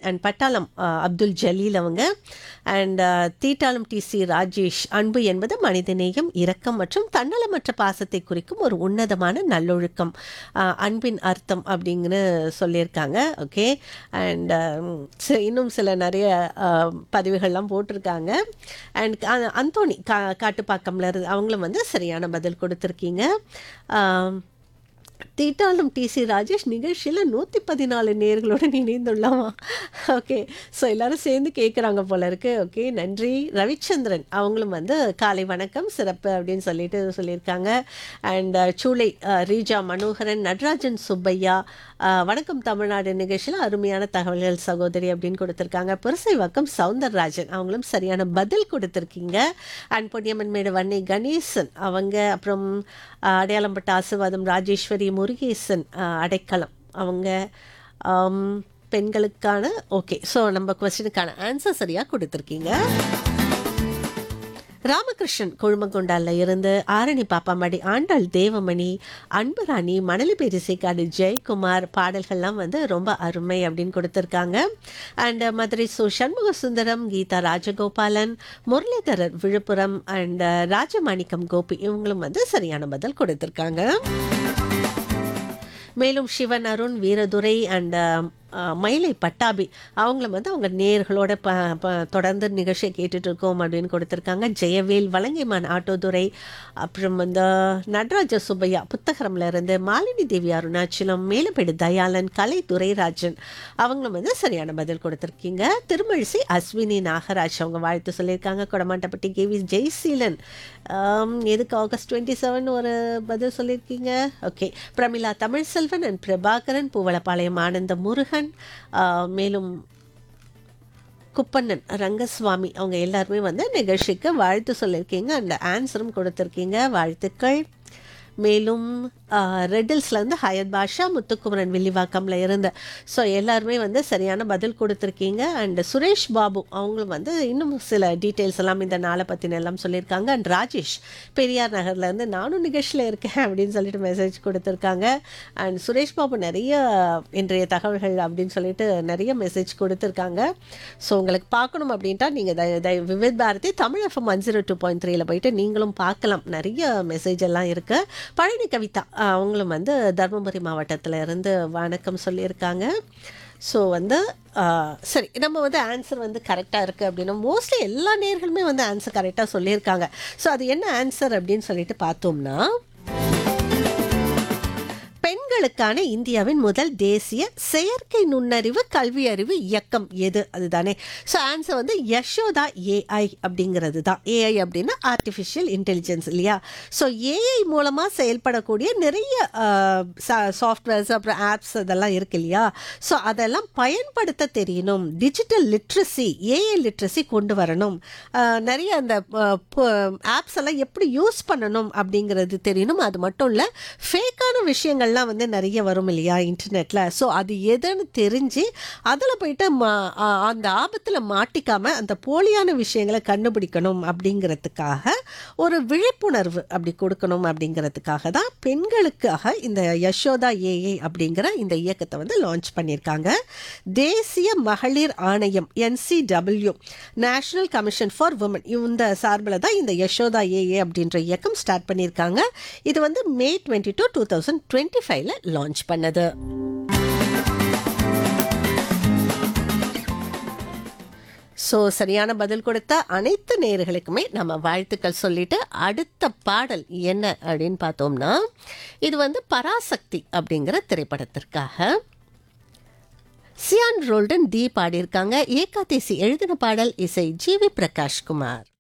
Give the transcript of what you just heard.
and பட்டாளம் அஹ், அப்துல் ஜலீல் அவங்க and தீட்டாளம் டி சி ராஜேஷ் அன்பு என்பது மனிதநேயம் இரக்கம் மற்றும் தன்னலமற்ற பாசத்தை குறிக்கும் ஒரு உன்னதமான நல்லொழுக்கம் அஹ், அன்பின் அர்த்தம் அப்படிங்கன்னு சொல்லியிருக்காங்க ஓகே அண்ட் இன்னும் சில நிறைய அஹ், பதிவுகள்லாம் போட்டிருக்காங்க அண்ட் அந்தோணி கா காட்டுப்பாக்கம்ல இருந்து அவங்களும் வந்து சரியான பதில் கொடுத்துருக்கீங்க ஆம், தீட்டாலும் டிசி ராஜேஷ் நிகழ்ச்சியில் நூற்றி பதினாலு நேர்களுடன் இணைந்துள்ளாமா ஓகே ஸோ எல்லாரும் சேர்ந்து கேட்குறாங்க போல இருக்கு ஓகே நன்றி ரவிச்சந்திரன் அவங்களும் வந்து காலை வணக்கம் சிறப்பு அப்படின்னு சொல்லிட்டு சொல்லியிருக்காங்க அண்ட் சூளை அஹ், ரீஜா மனோகரன் நடராஜன் சுப்பையா அஹ், வணக்கம் தமிழ்நாடு நிகழ்ச்சியில் அருமையான தகவல்கள் சகோதரி அப்படின்னு கொடுத்துருக்காங்க புரசை வக்கம் சவுந்தரராஜன் அவங்களும் சரியான பதில் கொடுத்துருக்கீங்க அண்ட் பொன்னியம்மன் மேடு வன்னை கணேசன் அவங்க அப்புறம் அஹ், அடையாளம்பட்ட ஆசிர்வாதம் ராஜேஸ்வரி முருகேசன் அஹ், அடைக்கலம் அவங்க ஆம், பெண்களுக்கான ஓகே ஸோ நம்ம கொஸ்டினுக்கான ஆன்சர் சரியாக கொடுத்துருக்கீங்க ராமகிருஷ்ணன் கொழுமங்கொண்டால இருந்து ஆரணி பாப்பாம்பாடி ஆண்டாள் தேவமணி அன்புராணி மணலி பெரிசைக்காடு ஜெயக்குமார் பாடல்கள்லாம் வந்து ரொம்ப அருமை அப்படின்னு கொடுத்துருக்காங்க அண்ட் மதுரை சு சண்முக சுந்தரம் கீதா ராஜகோபாலன் முரளிதரர் விழுப்புரம் அண்ட் ராஜமாணிக்கம் கோபி இவங்களும் வந்து சரியான பதில் கொடுத்துருக்காங்க மேலும் சிவன் அருண் வீரதுரை அண்ட் மயிலை பட்டாபி அவங்களும் வந்து அவங்க நேர்களோட ப ப தொடர்ந்து நிகழ்ச்சியை கேட்டுட்டு இருக்கோம் அப்படின்னு கொடுத்துருக்காங்க ஜெயவேல் வலங்கைமான் ஆட்டோதுரை அப்புறம் வந்து நடராஜ சுப்பையா புத்தகரம்ல இருந்து மாலினி தேவி அருணாச்சலம் மேலப்பேடு தயாளன் கலை துரைராஜன் அவங்களும் வந்து சரியான பதில் கொடுத்துருக்கீங்க திருமழிசை அஸ்வினி நாகராஜ் அவங்க வாழ்த்து சொல்லியிருக்காங்க கொடமாட்டப்பட்டி கேவி ஜெய்சீலன் ஆம், எதுக்கு ஆகஸ்ட் டுவெண்ட்டி செவன் ஒரு பதில் சொல்லியிருக்கீங்க ஓகே பிரமிளா தமிழ்செல்வன் அண்ட் பிரபாகரன் பூவளப்பாளையம் ஆனந்த முருகன் ஆ, மேலும் குப்பண்ணன் ரங்கசுவாமி அவங்க எல்லாருமே வந்து நிகழ்ச்சிக்கு வாழ்த்து சொல்லியிருக்கீங்க அந்த ஆன்சரும் கொடுத்துருக்கீங்க வாழ்த்துக்கள் மேலும் ரெட்டில்ஸ்லேருந்து ஹயத் பாஷா முத்துக்குமரன் வில்லிவாக்கம்ல இருந்து ஸோ எல்லாருமே வந்து சரியான பதில் கொடுத்துருக்கீங்க அண்ட் சுரேஷ் பாபு அவங்களும் வந்து இன்னும் சில டீட்டெயில்ஸ் எல்லாம் இந்த நாளை பற்றின எல்லாம் சொல்லியிருக்காங்க அண்ட் ராஜேஷ் பெரியார் நகர்லேருந்து நானும் நிகழ்ச்சியில் இருக்கேன் அப்படின்னு சொல்லிட்டு மெசேஜ் கொடுத்துருக்காங்க அண்ட் சுரேஷ் பாபு நிறைய இன்றைய தகவல்கள் அப்படின்னு சொல்லிட்டு நிறைய மெசேஜ் கொடுத்துருக்காங்க ஸோ உங்களுக்கு பார்க்கணும் அப்படின்ட்டா நீங்கள் தய தய Vividh Bharati Tamil FM one zero two point த்ரீல போயிட்டு நீங்களும் பார்க்கலாம் நிறைய மெசேஜ் எல்லாம் இருக்குது பழனி கவிதா அஹ், அவங்களும் வந்து தருமபுரி மாவட்டத்தில் இருந்து வணக்கம் சொல்லியிருக்காங்க ஸோ வந்து அஹ், சரி நம்ம வந்து ஆன்சர் வந்து கரெக்டாக இருக்குது அப்படின்னா மோஸ்ட்லி எல்லா நேர்களுமே வந்து ஆன்சர் கரெக்டாக சொல்லியிருக்காங்க ஸோ அது என்ன ஆன்சர் அப்படின்னு சொல்லிட்டு பார்த்தோம்னா பெண்களுக்கான இந்தியாவின் முதல் தேசிய செயற்கை நுண்ணறிவு கல்வி அறிவு இயக்கம் எது அதுதானே ஸோ ஆன்சர் வந்து யஷோதா ஏஐ அப்படிங்கிறது தான் ஏஐ அப்படின்னா ஆர்டிஃபிஷியல் இன்டெலிஜென்ஸ் இல்லையா ஸோ ஏஐ மூலமாக செயல்படக்கூடிய நிறைய சாஃப்ட்வேர்ஸ் அப்புறம் ஆப்ஸ் அதெல்லாம் இருக்கு இல்லையா ஸோ அதெல்லாம் பயன்படுத்த தெரியணும் டிஜிட்டல் லிட்ரஸி ஏஐ லிட்ரஸி கொண்டு வரணும் அஹ், நிறைய அந்த ஆப்ஸ் எல்லாம் எப்படி யூஸ் பண்ணணும் அப்படிங்கிறது தெரியணும் அது மட்டும் இல்லை ஃபேக்கான விஷயங்கள்லாம் வந்து நிறைய வரும் இல்லையா இன்டர்நெட்டில் ஸோ அது எதுன்னு தெரிஞ்சு அதில் போயிட்டு மா ஆ- அந்த ஆபத்தில் மாட்டிக்காம அந்த போலியான விஷயங்களை கண்டுபிடிக்கணும் அப்படிங்கிறதுக்காக ஒரு விழிப்புணர்வு அப்படி கொடுக்கணும் அப்படிங்கிறதுக்காக தான் பெண்களுக்காக இந்த யசோதா ஏஏ அப்படிங்கிற இந்த இயக்கத்தை வந்து லான்ச் பண்ணியிருக்காங்க தேசிய மகளிர் ஆணையம் NCW national commission for women இந்த சார்பில் தான் இந்த யசோதா ஏஏ அப்படின்ற இயக்கம் ஸ்டார்ட் பண்ணியிருக்காங்க இது வந்து May twenty two two thousand twenty ஃபைவ்ல லான்ச் பண்ணது ஸோ சரியான பதில் கொடுத்த அனைத்து நேயர்களுக்குமே நம்ம வாழ்த்துக்கள் சொல்லிட்டு அடுத்த பாடல் என்ன அப்படின்னு பார்த்தோம்னா இது வந்து பராசக்தி அப்படிங்கிற திரைப்படத்திற்காக சியான் ரோல்டன் தி பாடியிருக்காங்க ஏகாதேசி எழுதின பாடல் இசை ஜி வி பிரகாஷ்குமார்